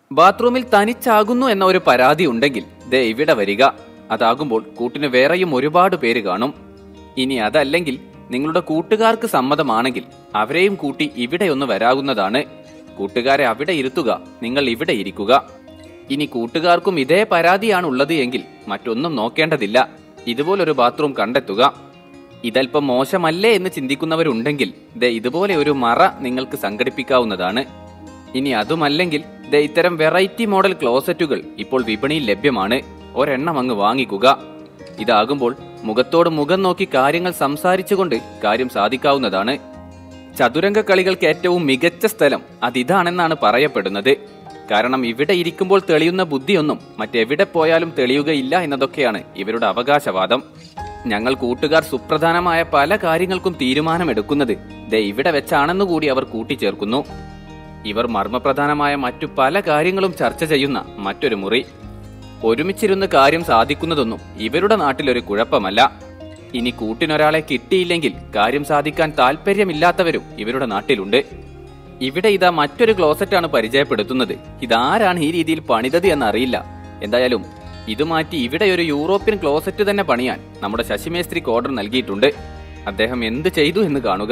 ബാത്റൂമിൽ തനിച്ചാകുന്നു എന്ന ഒരു പരാതി ഉണ്ടെങ്കിൽ ദേ ഇവിടെ വരിക അതാകുമ്പോൾ കൂട്ടിന് വേറെയും ഒരുപാട് പേര് കാണും ഇനി അതല്ലെങ്കിൽ നിങ്ങളുടെ കൂട്ടുകാർക്ക് സമ്മതമാണെങ്കിൽ അവരെയും കൂട്ടി ഇവിടെ ഒന്ന് വരാവുന്നതാണ് കൂട്ടുകാരെ അവിടെ ഇരുത്തുക നിങ്ങൾ ഇവിടെ ഇരിക്കുക ഇനി കൂട്ടുകാർക്കും ഇതേ പരാതിയാണ് ഉള്ളത് എങ്കിൽ മറ്റൊന്നും നോക്കേണ്ടതില്ല ഇതുപോലൊരു ബാത്റൂം കണ്ടെത്തുക ഇതല്പം മോശമല്ലേ എന്ന് ചിന്തിക്കുന്നവരുണ്ടെങ്കിൽ ദേ ഇതുപോലെ ഒരു മറ നിങ്ങൾക്ക് സംഘടിപ്പിക്കാവുന്നതാണ് ഇനി അതുമല്ലെങ്കിൽ ദേ ഇത്തരം വെറൈറ്റി മോഡൽ ക്ലോസറ്റുകൾ ഇപ്പോൾ വിപണിയിൽ ലഭ്യമാണ് ഒരെണ്ണം അങ്ങ് വാങ്ങിക്കുക ഇതാകുമ്പോൾ മുഖത്തോട് മുഖം നോക്കി കാര്യങ്ങൾ സംസാരിച്ചുകൊണ്ട് കാര്യം സാധിക്കാവുന്നതാണ് ചതുരംഗ കളികൾക്ക് ഏറ്റവും മികച്ച സ്ഥലം അതിതാണെന്നാണ് പറയപ്പെടുന്നത് കാരണം ഇവിടെ ഇരിക്കുമ്പോൾ തെളിയുന്ന ബുദ്ധിയൊന്നും മറ്റെവിടെ പോയാലും തെളിയുകയില്ല എന്നതൊക്കെയാണ് ഇവരുടെ അവകാശവാദം ഞങ്ങൾ കൂട്ടുകാർ സുപ്രധാനമായ പല കാര്യങ്ങൾക്കും തീരുമാനമെടുക്കുന്നത് ദേ ഇവിടെ വെച്ചാണെന്നു കൂടി അവർ കൂട്ടിച്ചേർക്കുന്നു ഇവർ മർമ്മപ്രധാനമായ മറ്റു പല കാര്യങ്ങളും ചർച്ച ചെയ്യുന്ന മറ്റൊരു മുറി ഒരുമിച്ചിരുന്ന് കാര്യം സാധിക്കുന്നതൊന്നും ഇവരുടെ നാട്ടിലൊരു കുഴപ്പമല്ല ഇനി കൂട്ടിനൊരാളെ കിട്ടിയില്ലെങ്കിൽ കാര്യം സാധിക്കാൻ താല്പര്യമില്ലാത്തവരും ഇവരുടെ നാട്ടിലുണ്ട് ഇവിടെ ഇതാ മറ്റൊരു ക്ലോസറ്റാണ് പരിചയപ്പെടുത്തുന്നത് ഇതാരാണ് ഈ രീതിയിൽ പണിതത് എന്നറിയില്ല എന്തായാലും ഇത് മാറ്റി ഇവിടെ ഒരു യൂറോപ്യൻ ക്ലോസറ്റ് തന്നെ പണിയാൻ നമ്മുടെ ശശിമേസ്ത്രിക്ക് ഓർഡർ നൽകിയിട്ടുണ്ട് അദ്ദേഹം എന്ത് ചെയ്തു എന്ന് കാണുക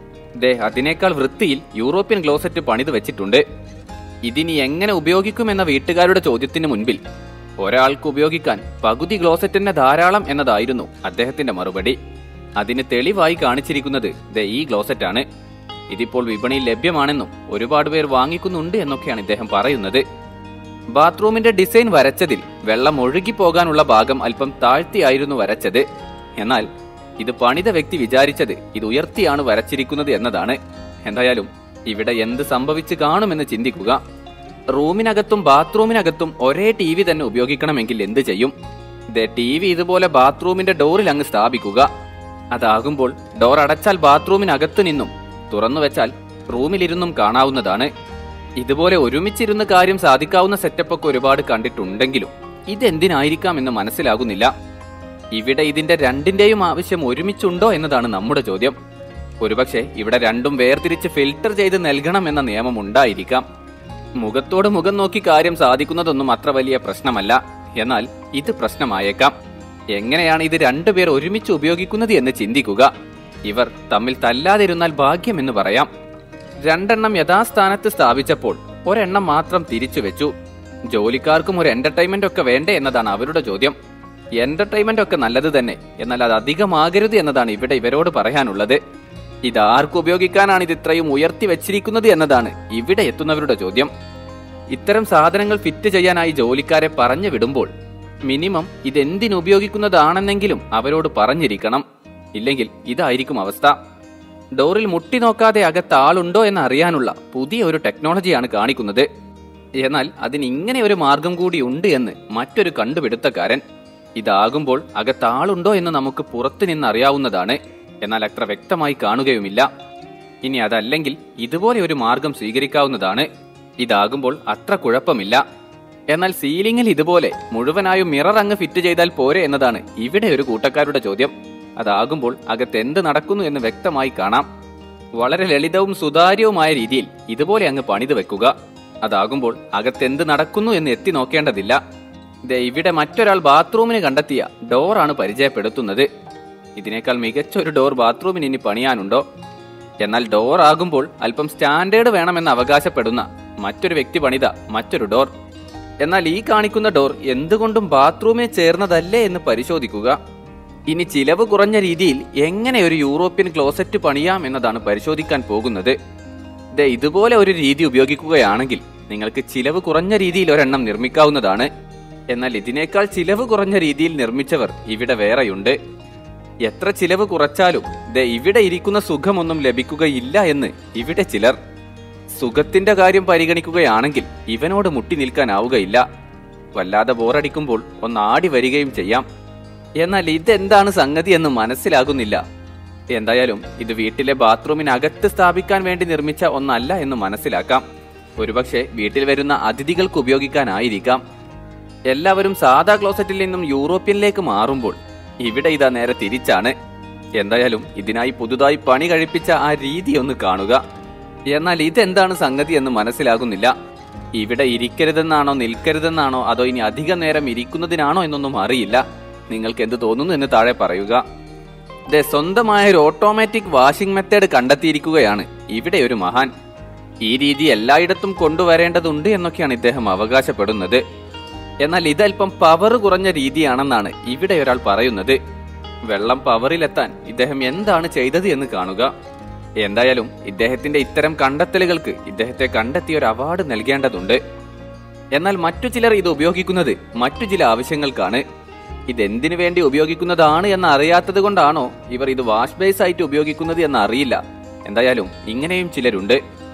ദേ അതിനേക്കാൾ വൃത്തിയിൽ യൂറോപ്യൻ ക്ലോസറ്റ് പണിത് വെച്ചിട്ടുണ്ട് ഇതിനി എങ്ങനെ ഉപയോഗിക്കുമെന്ന വീട്ടുകാരുടെ ചോദ്യത്തിന് മുൻപിൽ ഒരാൾക്ക് ഉപയോഗിക്കാൻ പകുതി ക്ലോസറ്റ് തന്നെ ധാരാളം എന്നതായിരുന്നു അദ്ദേഹത്തിന്റെ മറുപടി അതിന് തെളിവായി കാണിച്ചിരിക്കുന്നത് ദേ ഈ ക്ലോസറ്റ് ആണ് ഇതിപ്പോൾ വിപണിയിൽ ലഭ്യമാണെന്നും ഒരുപാട് പേർ വാങ്ങിക്കുന്നുണ്ട് എന്നൊക്കെയാണ് ഇദ്ദേഹം പറയുന്നത് ബാത്റൂമിന്റെ ഡിസൈൻ വരച്ചതിൽ വെള്ളം ഒഴുകി പോകാനുള്ള ഭാഗം അല്പം താഴ്ത്തിയായിരുന്നു വരച്ചത് എന്നാൽ ഇത് പണിത വ്യക്തി വിചാരിച്ചത് ഇത് ഉയർത്തിയാണ് വരച്ചിരിക്കുന്നത് എന്നതാണ് എന്തായാലും ഇവിടെ എന്ത് സംഭവിച്ചു കാണുമെന്ന് ചിന്തിക്കുക റൂമിനകത്തും ബാത്റൂമിനകത്തും ഒരേ ടി വി തന്നെ ഉപയോഗിക്കണമെങ്കിൽ എന്ത് ചെയ്യും ദേ ടി വി ഇതുപോലെ ബാത്റൂമിന്റെ ഡോറിൽ അങ്ങ് സ്ഥാപിക്കുക അതാകുമ്പോൾ ഡോർ അടച്ചാൽ ബാത്റൂമിനകത്തു നിന്നും തുറന്നു വെച്ചാൽ റൂമിലിരുന്നും കാണാവുന്നതാണ് ഇതുപോലെ ഒരുമിച്ചിരുന്ന് കാര്യം സാധിക്കാവുന്ന സെറ്റപ്പ് ഒക്കെ ഒരുപാട് കണ്ടിട്ടുണ്ടെങ്കിലും ഇതെന്തിനായിരിക്കാം എന്ന് മനസ്സിലാകുന്നില്ല ഇവിടെ ഇതിന്റെ രണ്ടിന്റെയും ആവശ്യം ഒരുമിച്ചുണ്ടോ എന്നതാണ് നമ്മുടെ ചോദ്യം ഒരുപക്ഷെ ഇവിടെ രണ്ടും വേർതിരിച്ച് ഫിൽട്ടർ ചെയ്ത് നൽകണം എന്ന നിയമം ഉണ്ടായിരിക്കാം മുഖത്തോട് മുഖം നോക്കി കാര്യം സാധിക്കുന്നതൊന്നും അത്ര വലിയ പ്രശ്നമല്ല എന്നാൽ ഇത് പ്രശ്നമായേക്കാം എങ്ങനെയാണ് ഇത് രണ്ടുപേർ ഒരുമിച്ച് ഉപയോഗിക്കുന്നത് എന്ന് ചിന്തിക്കുക ഇവർ തമ്മിൽ തല്ലാതിരുന്നാൽ ഭാഗ്യമെന്ന് പറയാം രണ്ടെണ്ണം യഥാസ്ഥാനത്ത് സ്ഥാപിച്ചപ്പോൾ ഒരെണ്ണം മാത്രം തിരിച്ചു വെച്ചു ജോലിക്കാർക്കും ഒരു എന്റർടൈൻമെന്റ് ഒക്കെ വേണ്ടേ എന്നതാണ് അവരുടെ ചോദ്യം എന്റർടൈൻമെന്റ് ഒക്കെ നല്ലത് തന്നെ എന്നാൽ അത് അധികമാകരുത് എന്നതാണ് ഇവിടെ ഇവരോട് പറയാനുള്ളത് ഇത് ആർക്ക് ഉപയോഗിക്കാനാണ് ഇത് ഇത്രയും ഉയർത്തി വെച്ചിരിക്കുന്നത് എന്നതാണ് ഇവിടെ എത്തുന്നവരുടെ ചോദ്യം ഇത്തരം സാധനങ്ങൾ ഫിറ്റ് ചെയ്യാനായി ജോലിക്കാരെ പറഞ്ഞു വിടുമ്പോൾ മിനിമം ഇതെന്തിനു ഉപയോഗിക്കുന്നതാണെന്നെങ്കിലും അവരോട് പറഞ്ഞിരിക്കണം ഇല്ലെങ്കിൽ ഇതായിരിക്കും അവസ്ഥ ഡോറിൽ മുട്ടി നോക്കാതെ അകത്ത് ആളുണ്ടോ എന്ന് അറിയാനുള്ള പുതിയ ഒരു ടെക്നോളജിയാണ് കാണിക്കുന്നത് എന്നാൽ അതിന് ഇങ്ങനെ ഒരു മാർഗം കൂടി ഉണ്ട് എന്ന് മറ്റൊരു കണ്ടുപിടുത്തക്കാരൻ ഇതാകുമ്പോൾ അകത്ത് ആളുണ്ടോ എന്ന് നമുക്ക് പുറത്തു നിന്ന് അറിയാവുന്നതാണ് എന്നാൽ അത്ര വ്യക്തമായി കാണുകയുമില്ല ഇനി അതല്ലെങ്കിൽ ഇതുപോലെ ഒരു മാർഗം സ്വീകരിക്കാവുന്നതാണ് ഇതാകുമ്പോൾ അത്ര കുഴപ്പമില്ല എന്നാൽ സീലിംഗിൽ ഇതുപോലെ മുഴുവനായും മിറർ അങ്ങ് ഫിറ്റ് ചെയ്താൽ പോരെ എന്നതാണ് ഇവിടെ ഒരു കൂട്ടക്കാരുടെ ചോദ്യം അതാകുമ്പോൾ അകത്ത് എന്ത് നടക്കുന്നു എന്ന് വ്യക്തമായി കാണാം വളരെ ലളിതവും സുതാര്യവുമായ രീതിയിൽ ഇതുപോലെ അങ്ങ് പണിത് വെക്കുക അതാകുമ്പോൾ അകത്ത് എന്ത് നടക്കുന്നു എന്ന് എത്തി നോക്കേണ്ടതില്ല ദേ ഇവിടെ മറ്റൊരാൾ ബാത്റൂമിന് കണ്ടെത്തിയ ഡോറാണ് പരിചയപ്പെടുത്തുന്നത് ഇതിനേക്കാൾ മികച്ച ഒരു ഡോർ ബാത്റൂമിന് ഇനി പണിയാനുണ്ടോ എന്നാൽ ഡോർ ആകുമ്പോൾ അല്പം സ്റ്റാൻഡേർഡ് വേണമെന്ന് അവകാശപ്പെടുന്ന മറ്റൊരു വ്യക്തി പണിത മറ്റൊരു ഡോർ എന്നാൽ ഈ കാണിക്കുന്ന ഡോർ എന്തുകൊണ്ടും ബാത്റൂമിന് ചേർന്നതല്ലേ എന്ന് പരിശോധിക്കുക ഇനി ചിലവ് കുറഞ്ഞ രീതിയിൽ എങ്ങനെ ഒരു യൂറോപ്യൻ ക്ലോസറ്റ് പണിയാം എന്നതാണ് പരിശോധിക്കാൻ പോകുന്നത് ദേ ഇതുപോലെ ഒരു രീതി ഉപയോഗിക്കുകയാണെങ്കിൽ നിങ്ങൾക്ക് ചിലവ് കുറഞ്ഞ രീതിയിൽ ഒരെണ്ണം നിർമ്മിക്കാവുന്നതാണ് എന്നാൽ ഇതിനേക്കാൾ ചിലവ് കുറഞ്ഞ രീതിയിൽ നിർമ്മിച്ചവർ ഇവിടെ വേറെയുണ്ട് എത്ര ചിലവ് കുറച്ചാലും ദേ ഇവിടെ ഇരിക്കുന്ന സുഖമൊന്നും ലഭിക്കുകയില്ല എന്ന് ഇവിടെ ചിലർ സുഖത്തിന്റെ കാര്യം പരിഗണിക്കുകയാണെങ്കിൽ ഇവനോട് മുട്ടി നിൽക്കാനാവുകയില്ല വല്ലാതെ ബോറടിക്കുമ്പോൾ ഒന്ന് ആടി വരികയും ചെയ്യാം എന്നാൽ ഇതെന്താണ് സംഗതി എന്ന് മനസ്സിലാകുന്നില്ല എന്തായാലും ഇത് വീട്ടിലെ ബാത്റൂമിനകത്ത് സ്ഥാപിക്കാൻ വേണ്ടി നിർമ്മിച്ച ഒന്നല്ല എന്ന് മനസ്സിലാക്കാം ഒരുപക്ഷെ വീട്ടിൽ വരുന്ന അതിഥികൾക്ക് ഉപയോഗിക്കാനായിരിക്കാം എല്ലാവരും സാധാ ക്ലോസറ്റിൽ നിന്നും യൂറോപ്യനിലേക്ക് മാറുമ്പോൾ ഇവിടെ ഇതാ നേരെ തിരിച്ചാണ് എന്തായാലും ഇതിനായി പുതുതായി പണി കഴിപ്പിച്ച ആ രീതി ഒന്ന് കാണുക എന്നാൽ ഇതെന്താണ് സംഗതി എന്ന് മനസ്സിലാകുന്നില്ല ഇവിടെ ഇരിക്കരുതെന്നാണോ നിൽക്കരുതെന്നാണോ അതോ ഇനി അധിക നേരം ഇരിക്കുന്നതിനാണോ എന്നൊന്നും അറിയില്ല നിങ്ങൾക്ക് എന്ത് തോന്നുന്നു എന്ന് താഴെ പറയുക ദേ സ്വന്തമായ ഒരു ഓട്ടോമാറ്റിക് വാഷിംഗ് മെത്തേഡ് കണ്ടെത്തിയിരിക്കുകയാണ് ഇവിടെ ഒരു മഹാൻ ഈ രീതി എല്ലായിടത്തും കൊണ്ടുവരേണ്ടതുണ്ട് എന്നൊക്കെയാണ് ഇദ്ദേഹം അവകാശപ്പെടുന്നത് എന്നാൽ ഇതല്പം പവർ കുറഞ്ഞ രീതിയാണെന്നാണ് ഇവിടെ ഒരാൾ പറയുന്നത് വെള്ളം പവറിലെത്താൻ ഇദ്ദേഹം എന്താണ് ചെയ്തത് എന്ന് കാണുക എന്തായാലും ഇദ്ദേഹത്തിന്റെ ഇത്തരം കണ്ടെത്തലുകൾക്ക് ഇദ്ദേഹത്തെ കണ്ടെത്തിയ ഒരു അവാർഡ് നൽകേണ്ടതുണ്ട് എന്നാൽ മറ്റു ചിലർ ഇത് ഉപയോഗിക്കുന്നത് മറ്റു ചില ആവശ്യങ്ങൾക്കാണ് ഇതെന്തിനു വേണ്ടി ഉപയോഗിക്കുന്നതാണ് എന്ന് അറിയാത്തത് കൊണ്ടാണോ ഇവർ ഇത് വാഷ് ബേസ് ആയിട്ട് ഉപയോഗിക്കുന്നത് എന്ന് അറിയില്ല എന്തായാലും ഇങ്ങനെയും ചിലരുണ്ട്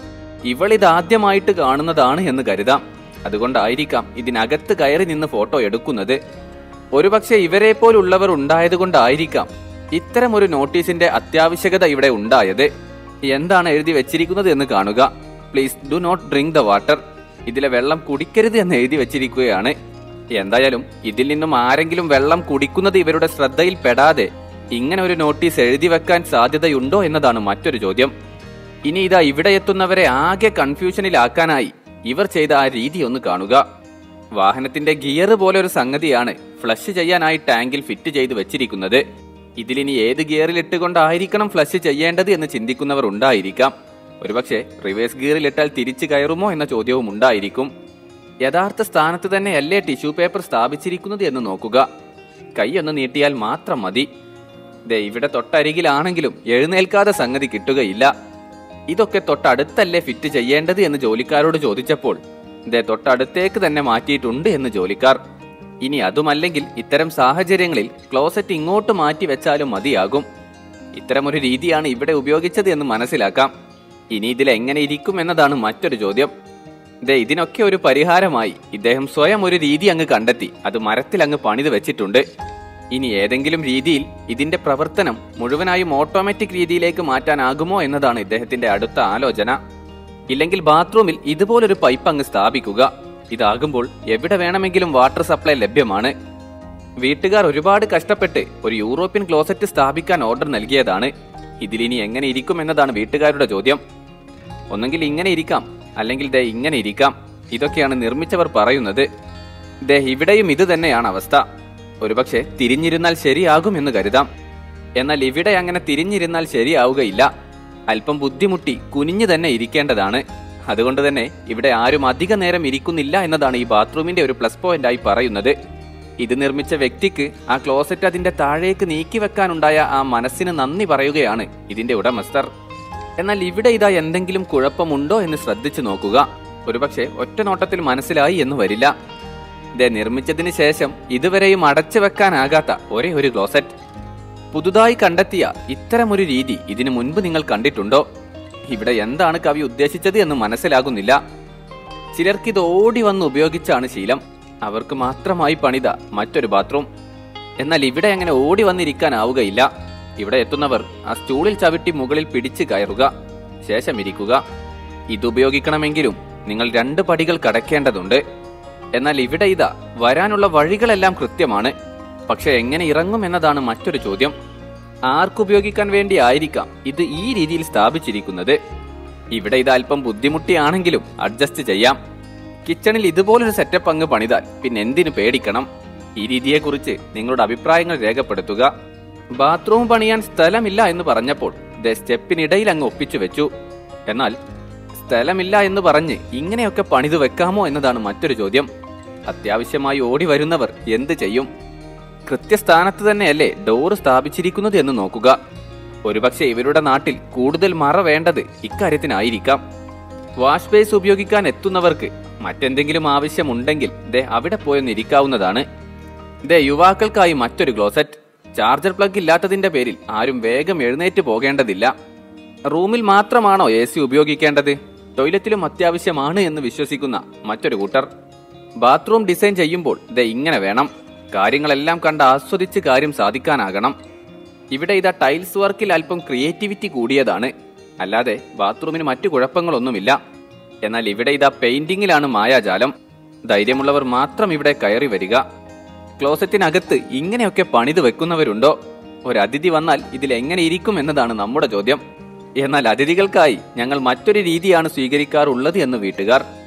ഇവൾ ഇത് ആദ്യമായിട്ട് കാണുന്നതാണ് എന്ന് കരുതാം അതുകൊണ്ടായിരിക്കാം ഇതിനകത്ത് കയറി നിന്ന് ഫോട്ടോ എടുക്കുന്നത് ഒരുപക്ഷെ ഇവരെ പോലുള്ളവർ ഉണ്ടായതുകൊണ്ടായിരിക്കാം ഇത്തരം ഒരു നോട്ടീസിന്റെ അത്യാവശ്യകത ഇവിടെ ഉണ്ടായത് എന്താണ് എഴുതി വെച്ചിരിക്കുന്നത് എന്ന് കാണുക please do not drink the water ഇതിലെ വെള്ളം കുടിക്കരുത് എന്ന് എഴുതി വെച്ചിരിക്കുകയാണ് എന്തായാലും ഇതിൽ നിന്നും ആരെങ്കിലും വെള്ളം കുടിക്കുന്നത് ഇവരുടെ ശ്രദ്ധയിൽ പെടാതെ ഇങ്ങനെ ഒരു നോട്ടീസ് എഴുതി വെക്കാൻ സാധ്യതയുണ്ടോ എന്നതാണ് മറ്റൊരു ചോദ്യം ഇനി ഇതാ ഇവിടെ എത്തുന്നവരെ ആകെ കൺഫ്യൂഷനിലാക്കാനായി ഇവർ ചെയ്ത ആ രീതി ഒന്ന് കാണുക വാഹനത്തിന്റെ ഗിയർ പോലെ ഒരു സംഗതിയാണ് ഫ്ലഷ് ചെയ്യാനായി ടാങ്കിൽ ഫിറ്റ് ചെയ്ത് വെച്ചിരിക്കുന്നത് ഇതിലിനി ഏത് ഗിയറിൽ ഇട്ടുകൊണ്ടായിരിക്കണം ഫ്ലഷ് ചെയ്യേണ്ടത് എന്ന് ചിന്തിക്കുന്നവർ ഉണ്ടായിരിക്കാം ഒരുപക്ഷെ റിവേഴ്സ് ഗിയറിൽ ഇട്ടാൽ തിരിച്ചു കയറുമോ എന്ന ചോദ്യവും ഉണ്ടായിരിക്കും യഥാർത്ഥ സ്ഥാനത്ത് തന്നെയല്ലേ ടിഷ്യൂ പേപ്പർ സ്ഥാപിച്ചിരിക്കുന്നത് എന്ന് നോക്കുക കൈയൊന്ന് നീട്ടിയാൽ മാത്രം മതി ദേ ഇവിടെ തൊട്ടരികിലാണെങ്കിലും എഴുന്നേൽക്കാതെ സംഗതി കിട്ടുകയില്ല ഇതൊക്കെ തൊട്ടടുത്തല്ലേ ഫിറ്റ് ചെയ്യേണ്ടത് എന്ന് ജോലിക്കാരോട് ചോദിച്ചപ്പോൾ ദേ തൊട്ടടുത്തേക്ക് തന്നെ മാറ്റിയിട്ടുണ്ട് എന്ന് ജോലിക്കാർ ഇനി അതുമല്ലെങ്കിൽ ഇത്തരം സാഹചര്യങ്ങളിൽ ക്ലോസറ്റ് ഇങ്ങോട്ട് മാറ്റി വെച്ചാലും മതിയാകും ഇത്തരമൊരു രീതിയാണ് ഇവിടെ ഉപയോഗിച്ചത് എന്ന് മനസ്സിലാക്കാം ഇനി ഇതിൽ എങ്ങനെ ഇരിക്കും എന്നതാണ് മറ്റൊരു ചോദ്യം ദേ ഇതിനൊക്കെ ഒരു പരിഹാരമായി ഇദ്ദേഹം സ്വയം ഒരു രീതി അങ്ങ് കണ്ടെത്തി അത് മരത്തിൽ അങ്ങ് പണിത് വെച്ചിട്ടുണ്ട് ഇനി ഏതെങ്കിലും രീതിയിൽ ഇതിന്റെ പ്രവർത്തനം മുഴുവനായും ഓട്ടോമാറ്റിക് രീതിയിലേക്ക് മാറ്റാനാകുമോ എന്നതാണ് ഇദ്ദേഹത്തിന്റെ അടുത്ത ആലോചന ഇല്ലെങ്കിൽ ബാത്റൂമിൽ ഇതുപോലൊരു പൈപ്പ് അങ്ങ് സ്ഥാപിക്കുക ഇതാകുമ്പോൾ എവിടെ വേണമെങ്കിലും വാട്ടർ സപ്ലൈ ലഭ്യമാണ് വീട്ടുകാർ ഒരുപാട് കഷ്ടപ്പെട്ട് ഒരു യൂറോപ്യൻ ക്ലോസറ്റ് സ്ഥാപിക്കാൻ ഓർഡർ നൽകിയതാണ് ഇതിലിനി എങ്ങനെ ഇരിക്കും എന്നതാണ് വീട്ടുകാരുടെ ചോദ്യം ഒന്നെങ്കിൽ ഇങ്ങനെ ഇരിക്കാം അല്ലെങ്കിൽ ദേ ഇങ്ങനെ ഇരിക്കാം ഇതൊക്കെയാണ് നിർമ്മിച്ചവർ പറയുന്നത് ദേ ഇവിടെയും ഇത് തന്നെയാണ് അവസ്ഥ ഒരുപക്ഷെ തിരിഞ്ഞിരുന്നാൽ ശരിയാകും എന്ന് കരുതാം എന്നാൽ ഇവിടെ അങ്ങനെ തിരിഞ്ഞിരുന്നാൽ ശരിയാവുകയില്ല അല്പം ബുദ്ധിമുട്ടി കുനിഞ്ഞു തന്നെ ഇരിക്കേണ്ടതാണ് അതുകൊണ്ട് തന്നെ ഇവിടെ ആരും അധിക നേരം ഇരിക്കുന്നില്ല എന്നതാണ് ഈ ബാത്റൂമിന്റെ ഒരു പ്ലസ് പോയിന്റ് ആയി പറയുന്നത് ഇത് നിർമ്മിച്ച വ്യക്തിക്ക് ആ ക്ലോസറ്റ് അതിന്റെ താഴേക്ക് നീക്കി വെക്കാനുണ്ടായ ആ മനസ്സിന് നന്ദി പറയുകയാണ് ഇതിന്റെ ഉടമസ്ഥർ എന്നാൽ ഇവിടെ ഇതാ എന്തെങ്കിലും കുഴപ്പമുണ്ടോ എന്ന് ശ്രദ്ധിച്ചു നോക്കുക ഒരുപക്ഷെ ഒറ്റ നോട്ടത്തിൽ മനസ്സിലായി എന്ന് വരില്ല ഇത് നിർമ്മിച്ചതിന് ശേഷം ഇതുവരെയും അടച്ചു വെക്കാനാകാത്ത ഒരേ ഒരു ക്ലോസറ്റ് പുതുതായി കണ്ടെത്തിയ ഇത്തരമൊരു രീതി ഇതിനു മുൻപ് നിങ്ങൾ കണ്ടിട്ടുണ്ടോ ഇവിടെ എന്താണ് കവി ഉദ്ദേശിച്ചത് എന്ന് മനസ്സിലാകുന്നില്ല ചിലർക്ക് ഇത് ഓടി വന്ന് ഉപയോഗിച്ചാണ് ശീലം അവർക്ക് മാത്രമായി പണിത മറ്റൊരു ബാത്റൂം എന്നാൽ ഇവിടെ അങ്ങനെ ഓടി വന്നിരിക്കാനാവുകയില്ല ഇവിടെ എത്തുന്നവർ ആ സ്റ്റൂളിൽ ചവിട്ടി മുകളിൽ പിടിച്ചു കയറുക ശേഷം ഇരിക്കുക ഇതുപയോഗിക്കണമെങ്കിലും നിങ്ങൾ രണ്ട് പടികൾ കടക്കേണ്ടതുണ്ട് എന്നാൽ ഇവിടെ ഇതാ വരാനുള്ള വഴികളെല്ലാം കൃത്യമാണ് പക്ഷെ എങ്ങനെ ഇറങ്ങും എന്നതാണ് മറ്റൊരു ചോദ്യം ആർക്കുപയോഗിക്കാൻ വേണ്ടി ആയിരിക്കാം ഇത് ഈ രീതിയിൽ സ്ഥാപിച്ചിരിക്കുന്നത് ഇവിടെ ഇത് അല്പം ബുദ്ധിമുട്ടിയാണെങ്കിലും അഡ്ജസ്റ്റ് ചെയ്യാം കിച്ചണിൽ ഇതുപോലൊരു സെറ്റപ്പ് അങ്ങ് പണിതാൽ പിന്നെ എന്തിനു പേടിക്കണം ഈ രീതിയെക്കുറിച്ച് നിങ്ങളുടെ അഭിപ്രായങ്ങൾ രേഖപ്പെടുത്തുക ബാത്റൂം പണിയാൻ സ്ഥലമില്ല എന്ന് പറഞ്ഞപ്പോൾ ദേ സ്റ്റെപ്പിനിടയിൽ അങ്ങ് ഒപ്പിച്ചു വെച്ചു എന്നാൽ സ്ഥലമില്ല എന്ന് പറഞ്ഞ് ഇങ്ങനെയൊക്കെ പണിത് വെക്കാമോ എന്നതാണ് മറ്റൊരു ചോദ്യം അത്യാവശ്യമായി ഓടി വരുന്നവർ എന്ത് ചെയ്യും കൃത്യസ്ഥാനത്ത് തന്നെയല്ലേ ഡോറ് സ്ഥാപിച്ചിരിക്കുന്നത് എന്ന് നോക്കുക ഒരുപക്ഷെ ഇവരുടെ നാട്ടിൽ കൂടുതൽ മറ വേണ്ടത് ഇക്കാര്യത്തിനായിരിക്കാം വാഷ് ബേസ് ഉപയോഗിക്കാൻ എത്തുന്നവർക്ക് മറ്റെന്തെങ്കിലും ആവശ്യമുണ്ടെങ്കിൽ ദേ അവിടെ പോയൊന്ന് ഇരിക്കാവുന്നതാണ് ദേ യുവാക്കൾക്കായി മറ്റൊരു ക്ലോസറ്റ് ചാർജർ പ്ലഗ് ഇല്ലാത്തതിന്റെ പേരിൽ ആരും വേഗം എഴുന്നേറ്റ് പോകേണ്ടതില്ല റൂമിൽ മാത്രമാണോ എ സി ഉപയോഗിക്കേണ്ടത് ടോയ്ലറ്റിലും അത്യാവശ്യമാണ് എന്ന് വിശ്വസിക്കുന്ന മറ്റൊരു കൂട്ടർ ബാത്റൂം ഡിസൈൻ ചെയ്യുമ്പോൾ ദേ ഇങ്ങനെ വേണം കാര്യങ്ങളെല്ലാം കണ്ട് ആസ്വദിച്ച് കാര്യം സാധിക്കാനാകണം ഇവിടെ ഇതാ ടൈൽസ് വർക്കിൽ അല്പം ക്രിയേറ്റിവിറ്റി കൂടിയതാണ് അല്ലാതെ ബാത്റൂമിന് മറ്റു കുഴപ്പങ്ങളൊന്നുമില്ല എന്നാൽ ഇവിടെ ഇതാ പെയിന്റിങ്ങിലാണ് മായാജാലം ധൈര്യമുള്ളവർ മാത്രം ഇവിടെ കയറി വരിക ക്ലോസറ്റിനകത്ത് ഇങ്ങനെയൊക്കെ പണിത് വെക്കുന്നവരുണ്ടോ ഒരു അതിഥി വന്നാൽ ഇതിൽ എങ്ങനെ ഇരിക്കും എന്നതാണ് നമ്മുടെ ചോദ്യം എന്നാൽ അതിഥികൾക്കായി ഞങ്ങൾ മറ്റൊരു രീതിയാണ് സ്വീകരിക്കാറുള്ളത് എന്ന് വീട്ടുകാർ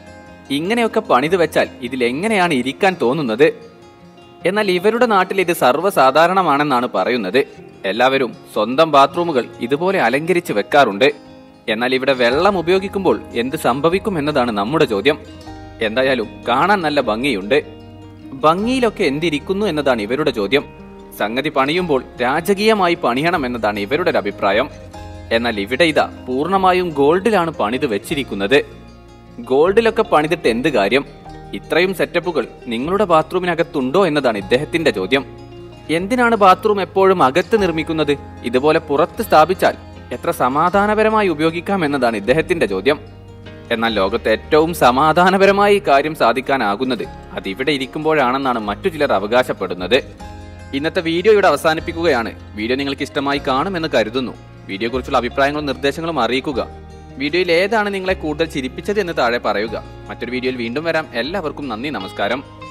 ഇങ്ങനെയൊക്കെ പണിത് വെച്ചാൽ ഇതിൽ എങ്ങനെയാണ് ഇരിക്കാൻ തോന്നുന്നത് എന്നാൽ ഇവരുടെ നാട്ടിൽ ഇത് സർവ്വസാധാരണമാണെന്നാണ് പറയുന്നത് എല്ലാവരും സ്വന്തം ബാത്റൂമുകൾ ഇതുപോലെ അലങ്കരിച്ച് വെക്കാറുണ്ട് എന്നാൽ ഇവിടെ വെള്ളം ഉപയോഗിക്കുമ്പോൾ എന്ത് സംഭവിക്കും എന്നതാണ് നമ്മുടെ ചോദ്യം എന്തായാലും കാണാൻ നല്ല ഭംഗിയുണ്ട് ഭംഗിയിലൊക്കെ എന്തിരിക്കുന്നു എന്നതാണ് ഇവരുടെ ചോദ്യം സംഗതി പണിയുമ്പോൾ രാജകീയമായി പണിയണം എന്നതാണ് ഇവരുടെ ഒരു അഭിപ്രായം എന്നാൽ ഇവിടെ ഇതാ പൂർണ്ണമായും ഗോൾഡിലാണ് പണിത് വെച്ചിരിക്കുന്നത് ഗോൾഡിലൊക്കെ പണിതിട്ട് എന്ത് കാര്യം ഇത്രയും സെറ്റപ്പുകൾ നിങ്ങളുടെ ബാത്റൂമിനകത്തുണ്ടോ എന്നതാണ് ഇദ്ദേഹത്തിന്റെ ചോദ്യം എന്തിനാണ് ബാത്റൂം എപ്പോഴും അകത്ത് നിർമ്മിക്കുന്നത് ഇതുപോലെ പുറത്ത് സ്ഥാപിച്ചാൽ എത്ര സമാധാനപരമായി ഉപയോഗിക്കാം എന്നതാണ് ഇദ്ദേഹത്തിന്റെ ചോദ്യം എന്നാൽ ലോകത്ത് ഏറ്റവും സമാധാനപരമായി ഈ കാര്യം സാധിക്കാനാകുന്നത് അതിവിടെ ഇരിക്കുമ്പോഴാണെന്നാണ് മറ്റു ചിലർ അവകാശപ്പെടുന്നത് ഇന്നത്തെ വീഡിയോ ഇവിടെ അവസാനിപ്പിക്കുകയാണ് വീഡിയോ നിങ്ങൾക്ക് ഇഷ്ടമായി കാണുമെന്ന് കരുതുന്നു വീഡിയോയെക്കുറിച്ചുള്ള അഭിപ്രായങ്ങളും നിർദ്ദേശങ്ങളും അറിയിക്കുക വീഡിയോയിൽ ഏതാണ് നിങ്ങളെ കൂടുതൽ ചിരിപ്പിച്ചത് എന്ന് താഴെ പറയുക മറ്റൊരു വീഡിയോയിൽ വീണ്ടും വരാം എല്ലാവർക്കും നന്ദി നമസ്കാരം